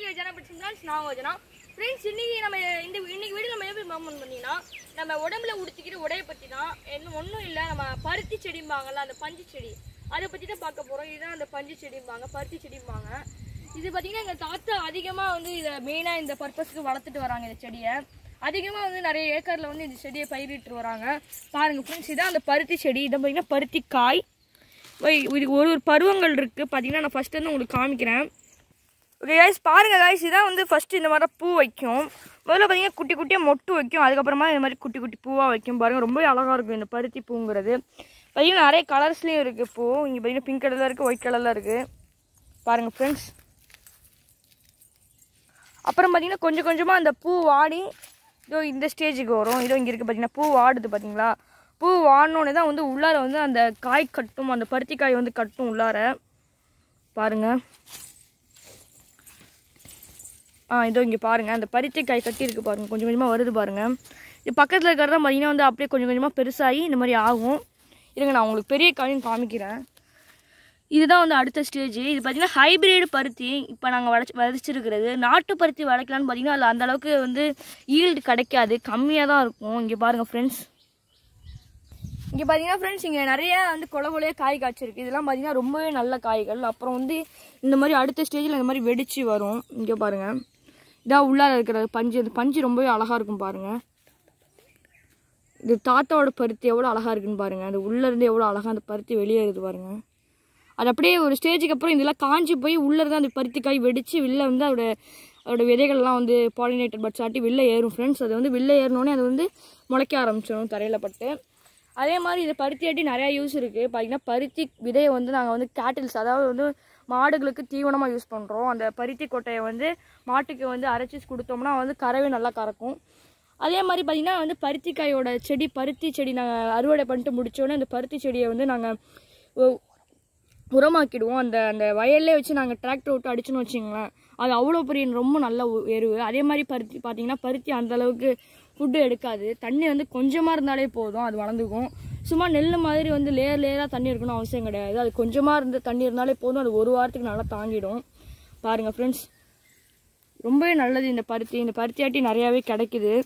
வச்சனா பிடிச்சிருந்தா நான் வச்சனா ஃப்ரெண்ட்ஸ் இன்னைக்கு நம்ம இந்த இன்னைக்கு வீடியோ நம்ம எப்படி மாமன் பண்ணீங்கன்னா நம்ம உடம்புல உடுத்திக்கிற உடைய பற்றி தான் என்ன ஒன்றும் இல்லை நம்ம பருத்தி செடிம்பாங்கல்ல அந்த பஞ்சு செடி அதை பற்றி தான் பார்க்க போகிறோம் இதுதான் அந்த பஞ்சு செடிம்பாங்க பருத்தி செடிம்பாங்க இது பார்த்தீங்கன்னா எங்கள் தாத்தா அதிகமாக வந்து இதை மெயினாக இந்த பர்பஸ்க்கு வளர்த்துட்டு வராங்க இந்த செடியை அதிகமாக வந்து நிறைய ஏக்கரில் வந்து இந்த செடியை பயிரிட்டு வராங்க பாருங்க ஃப்ரெண்ட்ஸ் இதான் அந்த பருத்தி செடி இதை பார்த்தீங்கன்னா பருத்தி காய் வை- இது ஒரு ஒரு பருவங்கள் இருக்குது பார்த்தீங்கன்னா நான் ஃபஸ்ட்டு வந்து உங்களுக்கு காமிக்கிறேன் ஓகே guys பாருங்க guys இதான் வந்து ஃபஸ்ட்டு இந்த மாதிரி பூ வைக்கும் முதல்ல பார்த்தீங்கன்னா குட்டி குட்டியாக மொட்டு வைக்கும் அதுக்கப்புறமா இந்த மாதிரி குட்டி குட்டி பூவாக வைக்கும் பாருங்க ரொம்பவே அழகாக இருக்கும் இந்த பருத்தி பூங்கிறது பார்த்தீங்கன்னா நிறைய கலர்ஸ்லேயும் இருக்குது பூ இங்கே பார்த்தீங்கன்னா பிங்க் கலரில் இருக்குது ஒயிட் கலரில் இருக்குது பாருங்கள் ஃப்ரெண்ட்ஸ் அப்புறம் பார்த்தீங்கன்னா கொஞ்சம் கொஞ்சமாக அந்த பூ வாடி இதோ இந்த ஸ்டேஜுக்கு வரும் இதோ இங்கே இருக்குது பார்த்தீங்கன்னா பூ வாடுது பார்த்தீங்களா பூ வாடினோடனே தான் வந்து உள்ளார வந்து அந்த காய் கட்டும் அந்த பருத்தி காய் வந்து கட்டும் உள்ளார பாருங்க ஆ இதோ இங்கே பாருங்க அந்த பருத்தி காய் கட்டி இருக்கு பாருங்க கொஞ்சம் கொஞ்சமாக வருது பாருங்க இது பக்கத்தில் இருக்கிறதா பார்த்தீங்கன்னா வந்து அப்படியே கொஞ்சம் கொஞ்சமாக பெருசாகி இந்த மாதிரி ஆகும் இருங்க நான் உங்களுக்கு பெரிய காயும் காமிக்கிறேன் இதுதான் வந்து அடுத்த ஸ்டேஜ் இது பார்த்தீங்கன்னா ஹைபிரிட் பருத்தி இப்போ நாங்கள் வளச்சு விதைச்சிருக்கிறது நாட்டு பருத்தி வளர்க்கலான்னு பார்த்தீங்கன்னா அதில் அந்த அளவுக்கு வந்து ஈல்டு கிடைக்காது கம்மியாக தான் இருக்கும் இங்கே பாருங்கள் ஃப்ரெண்ட்ஸ் இங்கே பார்த்தீங்கன்னா ஃப்ரெண்ட்ஸ் இங்கே நிறைய வந்து கொலை கொலையாக காய் காய்ச்சிருக்கு இதெல்லாம் பார்த்தீங்கன்னா ரொம்பவே நல்ல காய்கள் அப்புறம் வந்து இந்த மாதிரி அடுத்த ஸ்டேஜில் இந்த மாதிரி வெடிச்சு வரும் இங்கே பாருங்கள் இதான் உள்ளார இருக்கிற பஞ்சு அந்த பஞ்சு ரொம்பவே அழகாக இருக்கும் பாருங்கள் இது தாத்தாவோட பருத்தி எவ்வளோ அழகாக இருக்குன்னு பாருங்கள் அது உள்ளேருந்து எவ்வளோ அழகாக அந்த பருத்தி வெளியேறுது பாருங்கள் அது அப்படியே ஒரு ஸ்டேஜுக்கு அப்புறம் இதெல்லாம் காஞ்சி போய் உள்ளே இருந்து அந்த பருத்தி காய் வெடித்து வெளில வந்து அதோட அதோட விதைகள்லாம் வந்து பாலினேட்டட் பட்ஸ் ஆட்டி வெளில ஏறும் ஃப்ரெண்ட்ஸ் அது வந்து வெளில ஏறினோடனே அது வந்து முளைக்க ஆரம்பிச்சிடும் தரையில் பட்டு அதே மாதிரி இது பருத்தி ஆட்டி நிறையா யூஸ் இருக்குது பார்த்தீங்கன்னா பருத்தி விதையை வந்து நாங்கள் வந்து கேட்டில்ஸ் அதாவது வந்து மாடுகளுக்கு தீவனமாக யூஸ் பண்ணுறோம் அந்த பருத்தி கொட்டையை வந்து மாட்டுக்கு வந்து அரைச்சி கொடுத்தோம்னா வந்து கறவை நல்லா கறக்கும் அதே மாதிரி பார்த்திங்கன்னா வந்து பருத்திக்காயோட செடி பருத்தி செடி நாங்கள் அறுவடை பண்ணிட்டு முடிச்சோடனே அந்த பருத்தி செடியை வந்து நாங்கள் உரமாக்கிடுவோம் அந்த அந்த வயல்லே வச்சு நாங்கள் டிராக்டர் விட்டு அடிச்சுன்னு வச்சிங்களேன் அது அவ்வளோ பெரிய ரொம்ப நல்ல உ- எருவு அதே மாதிரி பருத்தி பார்த்தீங்கன்னா பருத்தி அந்த அளவுக்கு ஃபுட்டு எடுக்காது தண்ணி வந்து கொஞ்சமாக இருந்தாலே போதும் அது வளர்ந்துக்கும் சும்மா நெல் மாதிரி வந்து லேயர் லேயராக தண்ணி இருக்கணும் அவசியம் கிடையாது அது கொஞ்சமாக இருந்து தண்ணி இருந்தாலே போதும் அது ஒரு வாரத்துக்கு நல்லா தாங்கிடும் பாருங்கள் ஃப்ரெண்ட்ஸ் ரொம்பவே நல்லது இந்த பருத்தி இந்த பருத்தி ஆட்டி நிறையாவே கிடைக்குது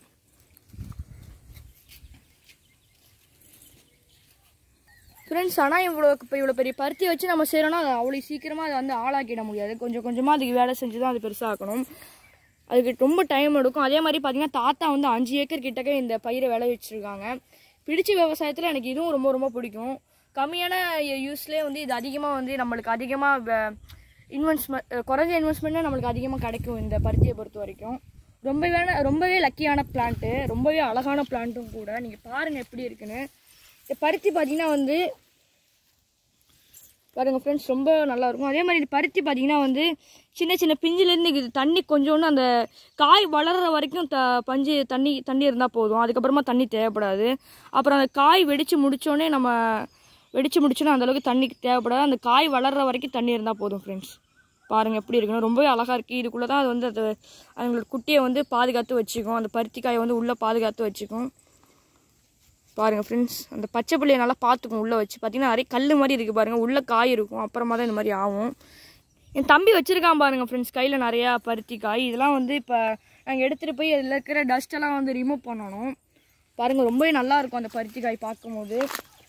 ஃப்ரெண்ட்ஸ் ஆனால் இவ்வளோ இப்போ இவ்வளோ பெரிய பருத்தி வச்சு நம்ம செய்கிறோன்னா அது அவ்வளோ சீக்கிரமாக அதை வந்து ஆளாக்கிட முடியாது கொஞ்சம் கொஞ்சமாக அதுக்கு வேலை செஞ்சு தான் அது பெருசாக்கணும் அதுக்கு ரொம்ப டைம் எடுக்கும் அதே மாதிரி பார்த்தீங்கன்னா தாத்தா வந்து அஞ்சு ஏக்கர் கிட்டக்க இந்த பயிரை விளைவிச்சிருக்காங்க பிடிச்ச விவசாயத்தில் எனக்கு இதுவும் ரொம்ப ரொம்ப பிடிக்கும் கம்மியான யூஸ்லேயே வந்து இது அதிகமாக வந்து நம்மளுக்கு அதிகமாக இன்வெஸ்ட்மெண்ட் குறைஞ்ச இன்வெஸ்ட்மெண்ட்டில் நம்மளுக்கு அதிகமாக கிடைக்கும் இந்த பருத்தியை பொறுத்த வரைக்கும் ரொம்பவே ரொம்பவே லக்கியான பிளான்ட்டு ரொம்பவே அழகான பிளான்ட்டும் கூட நீங்கள் பாருங்கள் எப்படி இருக்குன்னு இந்த பருத்தி பார்த்தீங்கன்னா வந்து பாருங்கள் ஃப்ரெண்ட்ஸ் ரொம்ப நல்லா இருக்கும் அதே மாதிரி இந்த பருத்தி பார்த்தீங்கன்னா வந்து சின்ன சின்ன பிஞ்சிலேருந்து இது தண்ணி கொஞ்சோண்டு அந்த காய் வளர்கிற வரைக்கும் த பஞ்சு தண்ணி தண்ணி இருந்தால் போதும் அதுக்கப்புறமா தண்ணி தேவைப்படாது அப்புறம் அந்த காய் வெடித்து முடிச்சோடனே நம்ம வெடித்து முடிச்சோன்னே அந்தளவுக்கு தண்ணி தேவைப்படாது அந்த காய் வளர்கிற வரைக்கும் தண்ணி இருந்தால் போதும் ஃப்ரெண்ட்ஸ் பாருங்கள் எப்படி இருக்குன்னு ரொம்பவே அழகாக இருக்குது இதுக்குள்ளே தான் அது வந்து அது அவங்களோட குட்டியை வந்து பாதுகாத்து வச்சுக்கும் அந்த பருத்தி காயை வந்து உள்ளே பாதுகாத்து வச்சுக்கும் பாருங்கள் ஃப்ரெண்ட்ஸ் அந்த பச்சை புள்ளையை நல்லா பார்த்துக்கும் உள்ளே வச்சு பார்த்தீங்கன்னா நிறைய கல் மாதிரி இருக்குது பாருங்கள் உள்ளே காய் இருக்கும் அப்புறமா தான் இந்த மாதிரி ஆகும் என் தம்பி வச்சுருக்கான் பாருங்கள் ஃப்ரெண்ட்ஸ் கையில் நிறையா பருத்தி காய் இதெல்லாம் வந்து இப்போ நாங்கள் எடுத்துகிட்டு போய் அதில் இருக்கிற டஸ்ட்டெல்லாம் வந்து ரிமூவ் பண்ணணும் பாருங்கள் ரொம்பவே நல்லா இருக்கும் அந்த பருத்தி காய் பார்க்கும்போது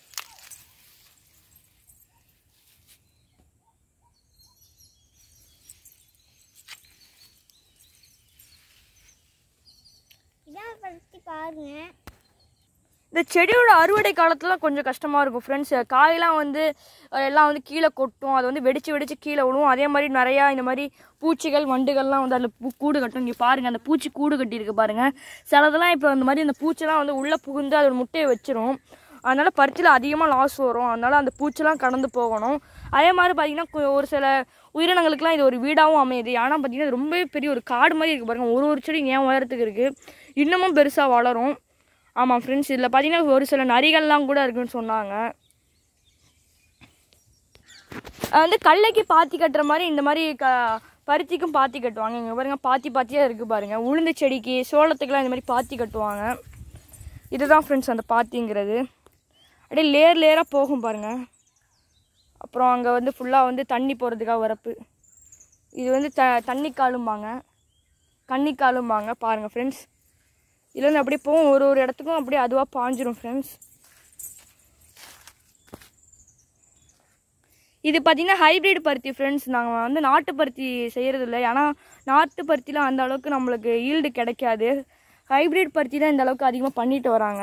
இதான் பருத்தி பாருங்க இந்த செடியோட அறுவடை காலத்துலாம் கொஞ்சம் கஷ்டமாக இருக்கும் ஃப்ரெண்ட்ஸ் காயெல்லாம் வந்து அஹ், எல்லாம் வந்து கீழே கொட்டும் அது வந்து வெடிச்சு வெடிச்சு கீழே விழுவும் அதே மாதிரி நிறையா இந்த மாதிரி பூச்சிகள் வண்டுகள்லாம் வந்து அதில் பூ கூடு கட்டும் இங்கே பாருங்கள் அந்த பூச்சி கூடு கட்டியிருக்கு பாருங்கள் சிலதெல்லாம் இப்போ அந்த மாதிரி அந்த பூச்சிலாம் வந்து உள்ளே புகுந்து அதோட முட்டையை வச்சிரும் அதனால் பருத்தியில் அதிகமாக லாஸ் வரும் அதனால் அந்த பூச்சிலாம் கடந்து போகணும் அதே மாதிரி பார்த்தீங்கன்னா கு- ஒரு சில உயிரினங்களுக்குலாம் இது ஒரு வீடாகவும் அமையுது ஆனால் பார்த்தீங்கன்னா இது ரொம்பவே பெரிய ஒரு காடு மாதிரி இருக்குது பாருங்கள் ஒரு ஒரு செடி ஏன் உயரத்துக்கு இருக்குது இன்னமும் பெருசாக வளரும் ஆமாம் ஃப்ரெண்ட்ஸ் இதில் பார்த்தீங்கன்னா ஒரு சில நரிகள்லாம் கூட இருக்குன்னு சொன்னாங்க அது வந்து கடலைக்கு பாத்தி கட்டுற மாதிரி இந்த மாதிரி க பருத்திக்கும் பாத்தி கட்டுவாங்க இங்கே பாருங்க பாத்தி பாத்தியாக இருக்குது பாருங்கள் உளுந்து செடிக்கு சோளத்துக்குலாம் இந்த மாதிரி பாத்தி கட்டுவாங்க இதுதான் ஃப்ரெண்ட்ஸ் அந்த பாத்திங்கிறது அப்படியே லேயர் லேயராக போகும் பாருங்கள் அப்புறம் அங்கே வந்து ஃபுல்லாக வந்து தண்ணி போகிறதுக்காக வரப்பு இது வந்து த தண்ணி காலும்பாங்க கன்னி காலும்பாங்க பாருங்கள் ஃப்ரெண்ட்ஸ் இதுல இருந்து அப்படியே போகும் ஒரு ஒரு இடத்துக்கும் அப்படியே அதுவாக பாஞ்சிரும் ஃப்ரெண்ட்ஸ் இது பார்த்தீங்கன்னா ஹைப்ரிட் பருத்தி ஃப்ரெண்ட்ஸ் நாங்கள் வந்து நாட்டு பருத்தி செய்கிறது இல்லை ஏன்னா நாட்டு பருத்திலாம் அந்த அளவுக்கு நம்மளுக்கு ஈல்டு கிடைக்காது ஹைப்ரிட் பருத்தி தான் இந்த அளவுக்கு அதிகமாக பண்ணிட்டு வராங்க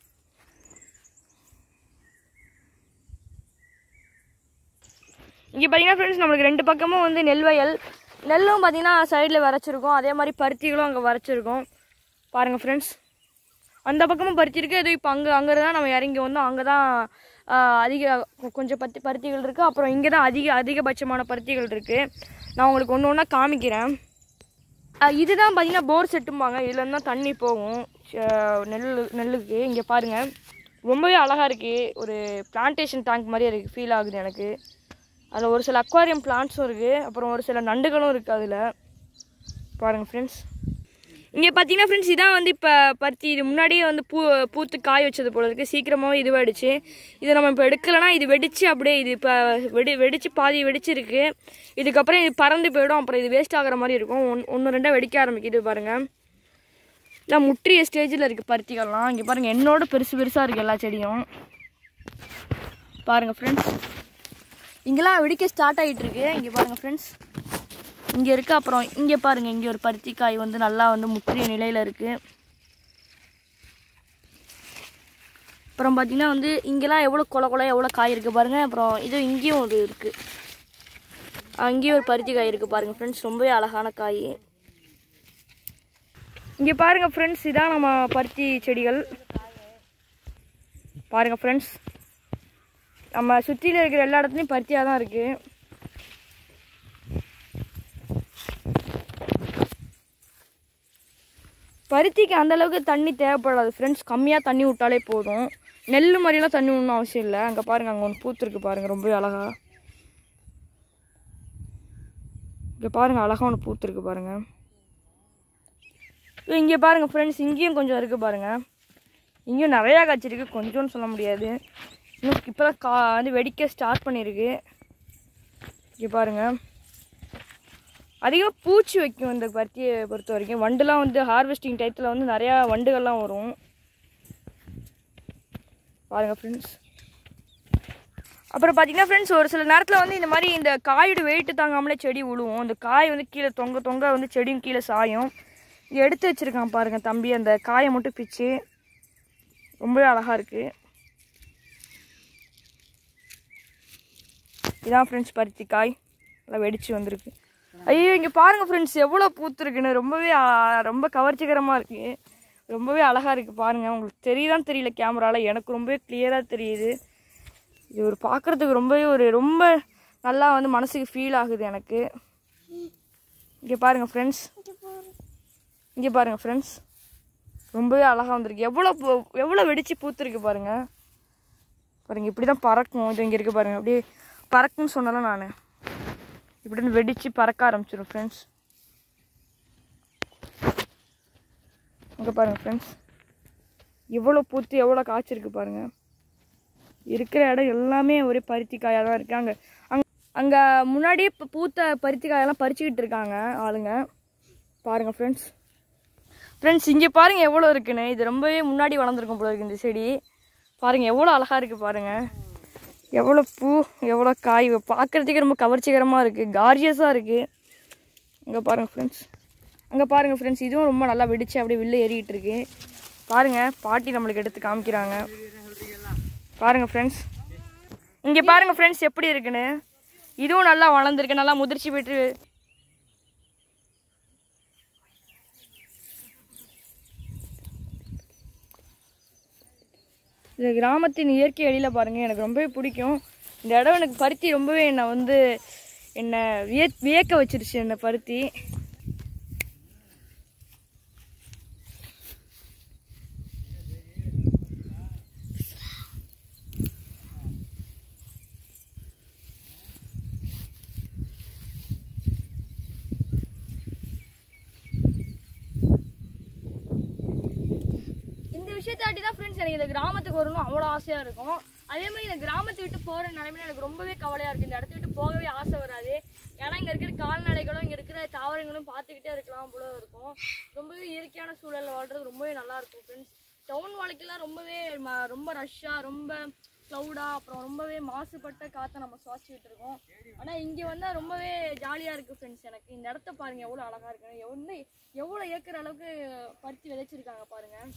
இங்கே பார்த்தீங்கன்னா ஃப்ரெண்ட்ஸ் நம்மளுக்கு ரெண்டு பக்கமும் வந்து நெல் வயல் நெல்லும் பார்த்தீங்கன்னா சைடில் வரைச்சிருக்கோம் அதே மாதிரி பருத்திகளும் அங்கே வரைச்சிருக்கோம் பாருங்கள் ஃப்ரெண்ட்ஸ் அந்த பக்கமும் பருத்தி இருக்குது அது இப்போ அங்கே அங்கே தான் நம்ம இறங்கி வந்தோம் அங்கே தான் ஆஹ், அதிக கொ- கொஞ்சம் பருத்தி பருத்திகள் இருக்குது அப்புறம் இங்கே தான் அதிக அதிகபட்சமான பருத்திகள் இருக்குது நான் உங்களுக்கு ஒன்று ஒன்றா காமிக்கிறேன் ஆஹ், இதுதான் பார்த்தீங்கன்னா போர் செட்டும்பாங்க இதுல தான் தண்ணி போகும் ஆஹ், நெல் நெல்லுக்கு இங்கே பாருங்கள் ரொம்பவே அழகாக இருக்குது ஒரு பிளான்டேஷன் டேங்க் மாதிரியே இருக்குது ஃபீல் ஆகுது எனக்கு அதில் ஒரு சில அக்வாரியம் பிளான்ட்ஸும் இருக்குது அப்புறம் ஒரு சில நண்டுகளும் இருக்குது அதில் பாருங்கள் ஃப்ரெண்ட்ஸ் இங்கே பார்த்தீங்கன்னா ஃப்ரெண்ட்ஸ் இதான் வந்து இப்போ பருத்தி இது முன்னாடியே வந்து பூ பூத்து காய வச்சது போல இருக்குது சீக்கிரமாகவே இதுவாகிடுச்சு இதை நம்ம இப்போ எடுக்கலைன்னா இது வெடிச்சு அப்படியே இது இப்போ வெடி வெடிச்சு பாதி வெடிச்சிருக்கு இதுக்கப்புறம் இது பறந்து போயிடும் அப்புறம் இது வேஸ்ட் ஆகிற மாதிரி இருக்கும் ஒன் ஒன்று ரெண்டாக வெடிக்க ஆரம்பிக்குது பாருங்கள் இதான் முற்றிய ஸ்டேஜில் இருக்குது பருத்திகள்லாம் இங்கே பாருங்கள் என்னோட பெருசு பெருசாக இருக்குது எல்லா செடியும் பாருங்கள் ஃப்ரெண்ட்ஸ் இங்கெல்லாம் வெடிக்க ஸ்டார்ட் ஆகிட்டு இருக்கு இங்கே பாருங்கள் ஃப்ரெண்ட்ஸ் இங்கே இருக்குது அப்புறம் இங்கே பாருங்கள் இங்கே ஒரு பருத்தி காய் வந்து நல்லா வந்து முற்றிய நிலையில் இருக்குது அப்புறம் பார்த்தீங்கன்னா வந்து இங்கெல்லாம் எவ்வளோ கொல கொல எவ்வளோ காய் இருக்குது பாருங்கள் அப்புறம் இது இங்கேயும் ஒரு இருக்குது அங்கேயும் ஒரு பருத்தி காய் இருக்குது பாருங்கள் ஃப்ரெண்ட்ஸ் ரொம்பவே அழகான காய் இங்கே பாருங்கள் ஃப்ரெண்ட்ஸ் இதான் நம்ம பருத்தி செடிகள் பாருங்கள் ஃப்ரெண்ட்ஸ் நம்ம சுற்றியில் இருக்கிற எல்லா இடத்துலையும் பருத்தியாக தான் இருக்குது பருத்திக்கு அந்த அளவுக்கு தண்ணி தேவைப்படாது ஃப்ரெண்ட்ஸ் கம்மியாக தண்ணி விட்டாலே போதும் நெல் மாதிரிலாம் தண்ணி விடணும் அவசியம் இல்லை அங்கே பாருங்கள் அங்கே ஒன்று பூத்துருக்கு பாருங்கள் ரொம்பவே அழகா இங்கே பாருங்கள் அழகா ஒன்று பூத்துருக்கு பாருங்கள் இங்கே பாருங்கள் ஃப்ரெண்ட்ஸ் இங்கேயும் கொஞ்சம் இருக்குது பாருங்கள் இங்கேயும் நிறையா காய்ச்சிருக்கு கொஞ்சம்னு சொல்ல முடியாது இன்னும் இப்போ தான் கா வந்து வெடிக்க ஸ்டார்ட் பண்ணியிருக்கு இங்கே பாருங்கள் அதிகமாக பூச்சி வைக்கும் இந்த பருத்தியை பொறுத்த வரைக்கும் வண்டுலாம் வந்து ஹார்வெஸ்டிங் டயத்தில் வந்து நிறையா வண்டுகள்லாம் வரும் பாருங்க ஃப்ரெண்ட்ஸ் அப்புறம் பார்த்தீங்கன்னா ஃப்ரெண்ட்ஸ் ஒரு சில நேரத்தில் வந்து இந்த மாதிரி இந்த காயோட வெயிட்டு தாங்காமலே செடி விழுவும் அந்த காய் வந்து கீழே தொங்க தொங்க வந்து செடியும் கீழே சாயும் இது எடுத்து வச்சுருக்கான் பாருங்கள் தம்பி அந்த காயை மட்டும் பிச்சு ரொம்பவே அழகாக இருக்குது இதான் ஃப்ரெண்ட்ஸ் பருத்தி காய் நல்லா வெடிச்சு வந்திருக்கு ஐயோ இங்கே பாருங்க ஃப்ரெண்ட்ஸ் எவ்வளோ பூத்துருக்குன்னு ரொம்பவே ஆ, ரொம்ப கவர்ச்சிகரமாக இருக்குது ரொம்பவே அழகாக இருக்குது பாருங்கள் உங்களுக்கு தெரியுதான் தெரியல கேமராவில் எனக்கு ரொம்பவே கிளியராக தெரியுது இது ஒரு பார்க்குறதுக்கு ரொம்பவே ஒரு ரொம்ப நல்லா வந்து மனசுக்கு ஃபீல் ஆகுது எனக்கு இங்கே பாருங்கள் ஃப்ரெண்ட்ஸ் இங்கே பாருங்கள் ஃப்ரெண்ட்ஸ் ரொம்பவே அழகாக வந்திருக்கு எவ்வளோ பூ- எவ்வளோ வெடிச்சு பூத்துருக்கு பாருங்கள் பாருங்க இப்படி தான் பறக்கும் இது இங்கே இருக்குது பாருங்கள் அப்படியே பறக்கும்னு சொன்னல நான் இப்படின்னு வெடிச்சு பறக்க ஆரம்பிச்சிடும் ஃப்ரெண்ட்ஸ் இங்கே பாருங்கள் ஃப்ரெண்ட்ஸ் எவ்வளோ பூத்து எவ்வளோ காய்ச்சிருக்கு பாருங்கள் இருக்கிற இடம் எல்லாமே ஒரே பருத்தி காயாக தான் இருக்குது அங்கே அங்கே அங்கே முன்னாடியே இப்போ பூத்த பருத்தி காயெல்லாம் பறிச்சுக்கிட்டு இருக்காங்க ஆளுங்க பாருங்கள் ஃப்ரெண்ட்ஸ் ஃப்ரெண்ட்ஸ் இங்கே பாருங்கள் எவ்வளோ இருக்குன்னு இது ரொம்பவே முன்னாடி வளர்ந்துருக்கும் போல இருக்கு இந்த செடி பாருங்கள் எவ்வளோ அழகாக இருக்குது பாருங்கள் எவ்வளோ பூ எவ்வளோ காய் பார்க்குறதுக்கே ரொம்ப கவர்ச்சிகரமாக இருக்குது கார்ஜியஸாக இருக்குது அங்கே பாருங்கள் ஃப்ரெண்ட்ஸ் அங்கே பாருங்கள் ஃப்ரெண்ட்ஸ் இதுவும் ரொம்ப நல்லா வெடிச்சு அப்படியே வெளில ஏறிக்கிட்டு இருக்கு பாருங்கள் பாட்டி நம்மளுக்கு எடுத்து காமிக்கிறாங்க பாருங்கள் ஃப்ரெண்ட்ஸ் இங்கே பாருங்கள் ஃப்ரெண்ட்ஸ் எப்படி இருக்குன்னு இதுவும் நல்லா வளர்ந்துருக்கு நல்லா முதிர்ச்சி பெற்று இந்த கிராமத்தின் இயற்கை எழில பாருங்கள் எனக்கு ரொம்பவே பிடிக்கும் இந்த இடம் எனக்கு பருத்தி ரொம்பவே என்னை வந்து என்னை விய வியக்க வச்சிருச்சு இந்த பருத்தி இந்த விஷயத்தாட்டி தான் ஃப்ரெண்ட்ஸ் எனக்கு இந்த கிராமத்துக்கு வரணும் அவ்வளோ ஆசையாக இருக்கும் அதே மாதிரி இந்த கிராமத்தை விட்டு போகிற நிலைமையில எனக்கு ரொம்பவே கவலையாக இருக்குது இந்த இடத்த விட்டு போகவே ஆசை வராது ஏன்னா இங்கே இருக்கிற கால்நடைகளும் இங்கே இருக்கிற தாவரங்களும் பார்த்துக்கிட்டே இருக்கலாம் போல இருக்கும் ரொம்பவே இயற்கையான சூழலில் வாழ்றது ரொம்பவே நல்லா இருக்கும் ஃப்ரெண்ட்ஸ் டவுன் வாழ்க்கையெல்லாம் ரொம்பவே ம- ரொம்ப ரஷ்ஷாக ரொம்ப க்ளவுடாக அப்புறம் ரொம்பவே மாசுபட்ட காற்றை நம்ம சுவாசிச்சுட்டு இருக்கோம் ஆனால் இங்கே வந்தால் ரொம்பவே ஜாலியாக இருக்குது ஃப்ரெண்ட்ஸ் எனக்கு இந்த இடத்த பாருங்கள் எவ்வளோ அழகாக இருக்கு எவ்வளோ எவ்வளோ ஏக்கர் அளவுக்கு பருத்தி விதைச்சிருக்காங்க பாருங்கள்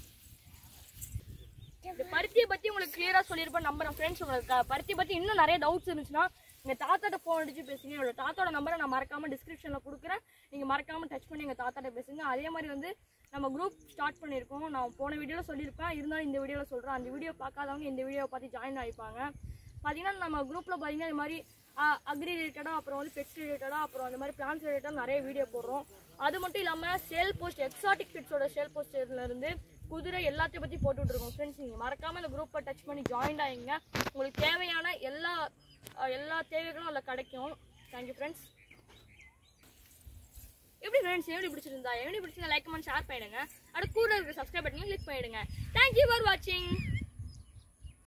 இந்த பருத்தியை பத்தி உங்களுக்கு கிளியரா சொல்லியிருப்பேன் நம்புறேன் ஃப்ரெண்ட்ஸ் உங்களுக்கு க- பருத்தி பத்தி இன்னும் நிறைய டவுட்ஸ் இருந்துச்சுன்னா எங்க தாத்தாட்ட ஃபோன் அடிச்சு பேசுங்க என்னோட தாத்தாவோட நம்பரை நான் மறக்காம டிஸ்கிரிப்ஷன்ல கொடுக்குறேன் நீங்க மறக்காம டச் பண்ணி எங்க தாத்தாட்ட பேசுங்க அதே மாதிரி வந்து நம்ம குரூப் ஸ்டார்ட் பண்ணியிருக்கோம் நான் போன வீடியோல சொல்லியிருப்பேன் இருந்தாலும் இந்த வீடியோல சொல்றேன் அந்த வீடியோ பார்க்காதவங்க இந்த வீடியோவை பார்த்து ஜாயின் ஆகிப்பாங்க பார்த்தீங்கன்னா நம்ம குரூப்ல பார்த்தீங்கன்னா இது மாதிரி அக்ரி ரிலேட்டடாக அப்புறம் வந்து பெட்ஸ் ரிலேட்டடாக அப்புறம் அந்த மாதிரி பிளான்ஸ் ரிலேட்டடாக நிறைய வீடியோ போடுறோம் அது மட்டும் இல்லாமல் சேல் போஸ்ட் எக்ஸாட்டிக் பெட்ஸோட சேல் போஸ்ட்ல இருந்து குதிரை எல்லாத்தையும் பற்றி போட்டுட்டு இருக்கோம் ஃப்ரெண்ட்ஸ் நீங்கள் மறக்காமல் இந்த குரூப்பை டச் பண்ணி ஜாயின் ஆகிங்க உங்களுக்கு தேவையான எல்லா அஹ், எல்லா தேவைகளும் அதில் கிடைக்கும் தேங்க்யூ ஃப்ரெண்ட்ஸ் எப்படி ஃப்ரெண்ட்ஸ் எப்படி பிடிச்சிருந்தா எப்படி பிடிச்சிருந்தா லைக் கமெண்ட் ஷேர் பண்ணிடுங்க அடுத்து கூட இருக்க சப்ஸ்கிரைப் பண்ணி கிளிக் பண்ணிடுங்க தேங்க்யூ